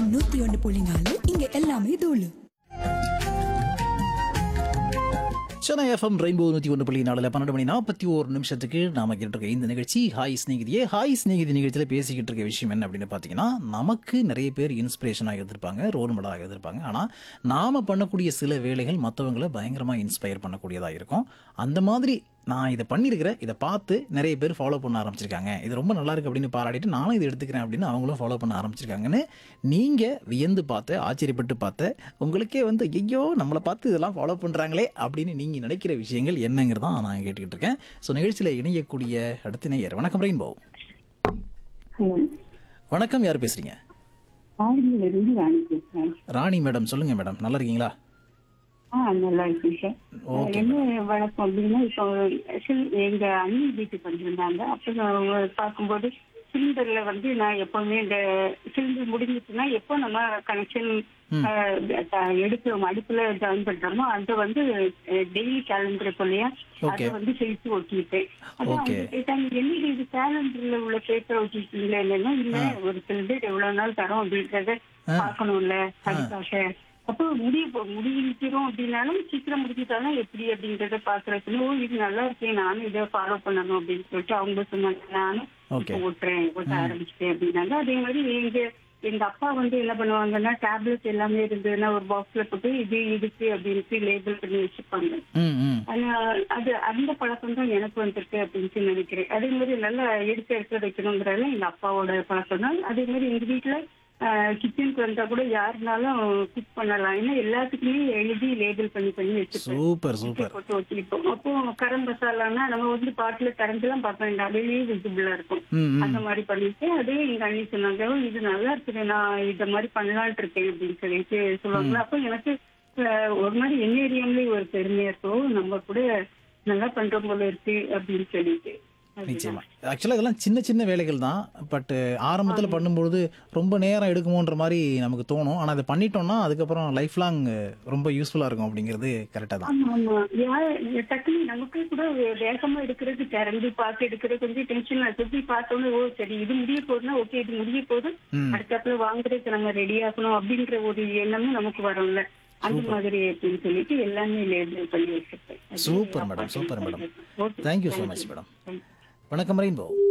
நூத்தி ஒன்று புள்ளி நாலு இங்க எல்லாமே தூளு சென்னை எஃப்எம் ரெயின்போ நூற்றி ஒன்று புள்ளி நாலில் பன்னெண்டு மணி நாற்பத்தி ஒரு நிமிஷத்துக்கு நாம கேட்டிருக்க இந்த நிகழ்ச்சி ஹாய் ஸ்நேகிதியே ஹாய் ஸ்நேகிதி நிகழ்ச்சியில் பேசிக்கிட்டு இருக்க விஷயம் என்ன அப்படின்னு பார்த்தீங்கன்னா நமக்கு நிறைய பேர் இன்ஸ்பிரேஷனாக இருந்திருப்பாங்க ரோல் மாடலாக இருந்திருப்பாங்க ஆனால் நாம் பண்ணக்கூடிய சில வேலைகள் மற்றவங்களை பயங்கரமாக இன்ஸ்பயர் பண்ணக்கூடியதாக இருக்கும் அந்த மாதிரி நான் இதை பண்ணியிருக்கிறேன் இதை பார்த்து நிறைய பேர் ஃபாலோ பண்ண ஆரம்பிச்சிருக்காங்க இது ரொம்ப நல்லா இருக்கு அப்படின்னு பாராட்டிட்டு நானும் இதை எடுத்துக்கிறேன் அப்படின்னு அவங்களும் ஃபாலோ பண்ண ஆரம்பிச்சிருக்காங்கன்னு நீங்கள் வியந்து பார்த்து ஆச்சரியப்பட்டு பார்த்து உங்களுக்கே வந்து ஐயோ நம்மளை பார்த்து இதெல்லாம் ஃபாலோ பண்ணுறாங்களே அப்படின்னு நீங்கள் நினைக்கிற விஷயங்கள் என்னங்கிறதான் நான் கேட்டுக்கிட்டு இருக்கேன் ஸோ நிகழ்ச்சியில் இணையக்கூடிய அடுத்த நேயர் வணக்கம் ரெயின்போ ஹலோ வணக்கம் யார் பேசுறீங்க ஆடியில இருந்து ராணி பேசுறேன் ராணி மேடம் சொல்லுங்க மேடம் நல்லா இருக்கீங்களா ஆ நல்லா இருக்கேன் சார் Okay, என்ன வழக்கம் அப்படின்னா இப்போ சில்- எங்க அண்ணி வீட்டுக்கு வந்திருந்தாங்க அப்போ நான் பார்க்கும்போது சிலிண்டர்ல வந்து நான் எப்பவுமே இந்த சிலிண்டர் முடிஞ்சிச்சுன்னா எப்போ நம்ம கனெக்ஷன் எடுக்கிறோம் அடுப்புல ஜாயின் பண்றோமோ அதை வந்து டெய்லி கேலண்டர் இல்லையா அதை Okay. வந்து செலுத்தி ஒட்டிட்டேன் அதான் Okay. அவங்க கேட்டாங்க என்னது இது கேலண்டர்ல உள்ள பேப்பர் ஒட்டிட்டீங்களா இல்லைன்னா இல்ல ஒரு சிலிண்டர் எவ்வளவு நாள் தரோம் அப்படின்றத பார்க்கணும்ல அதுக்காக அப்போ முடிய முடிக்கிறோம் அப்படின்னாலும் சீக்கிரம் முடிச்சுட்டாலும் எப்படி அப்படின்றத பாக்குறதுக்கு ஓ இது நல்லா இருக்கே நானும் இதை ஃபாலோ பண்ணணும் அப்படின்னு சொல்லிட்டு அவங்க சொன்னாங்க நானும் Okay. இப்போ ஓட்டுறேன் ஓட்ட ஆரம்பிச்சிட்டேன் அப்படின்னாங்க அதே மாதிரி எங்க எங்க அப்பா வந்து என்ன பண்ணுவாங்கன்னா டேப்லெட் எல்லாமே இருந்ததுன்னா ஒரு பாக்ஸ்ல போட்டு இது இதுக்கு அப்படின்ட்டு லேபிள் பண்ணி வச்சுப்பாங்க ம் ம் ஆனா அது அந்த பழக்கம் தான் எனக்கு வந்திருக்கு அப்படின்னு நினைக்கிறேன் அதே மாதிரி நல்லா எடுத்து எடுத்து வைக்கணுங்கிறதுல எங்க அப்பாவோட பழக்கம் தான் அதே மாதிரி எங்க வீட்டுல கிச்சனுக்கு வந்தா கூட யாருனாலும் குக் பண்ணலாம் ஏன்னா எல்லாத்துக்குமே எழுதி லேபிள் பண்ணி பண்ணி வச்சுப்பேன் சூப்பர் சூப்பர் போட்டு வச்சிருப்போம் அப்போ கரம் மசாலான்னா நம்ம வந்து பாட்டுல கரண்ட்லாம் பார்க்க வேண்டாம் வெளியே விசிபிளா இருக்கும் ம் ம் அந்த மாதிரி பண்ணிட்டு அதே எங்க அண்ணி சொன்னாங்க "ஓ, இது நல்லா இருக்குது நான் இந்த மாதிரி பண்ணலாம்னு இருக்கேன் அப்படின்னு சொல்லிட்டு சொல்லுவாங்க அப்போ எனக்கு அஹ், ஒரு மாதிரி என் ஏரியாமலே ஒரு பெருமையா இருக்கும் நம்ம கூட நல்லா பண்றோம் போல இருக்கு அப்படின்னு சொல்லிட்டு அதுதான். நிச்சயமா ஆக்சுவலாக இதெல்லாம் சின்ன சின்ன வேலைகள் தான் பட் ஆரம்பத்தில் பண்ணும்பொழுது ரொம்ப நேரம் எடுக்குமோன்ற மாதிரி நமக்கு தோணும் ஆனால் அதை பண்ணிட்டோம்னா அதுக்கப்புறம் லைஃப் லாங் ரொம்ப யூஸ்ஃபுல்லாக இருக்கும் அப்படிங்கிறது கரெக்டாக தான் ஆமா ஆமா யார் டக்குனு நமக்கு கூட வேகமா எடுக்கிறது திறந்து பார்த்து எடுக்கிறது கொஞ்சம் டென்ஷன் சுத்தி பார்த்தோன்னே ஓ சரி இது முடிய போகுதுன்னா ஓகே இது முடிய போகுது ம். அடுத்தாப்புல வாங்குறதுக்கு நம்ம ரெடி ஆகணும் அப்படின்ற ஒரு எண்ணமும் நமக்கு வரும்ல அந்த மாதிரி அப்படின்னு சொல்லிட்டு எல்லாமே லேபிள் பண்ணி வச்சிருப்பேன் அது சூப்பர் அப்பா madam super madam Okay. Thank you so much madam வணக்கம் ரெயின்போ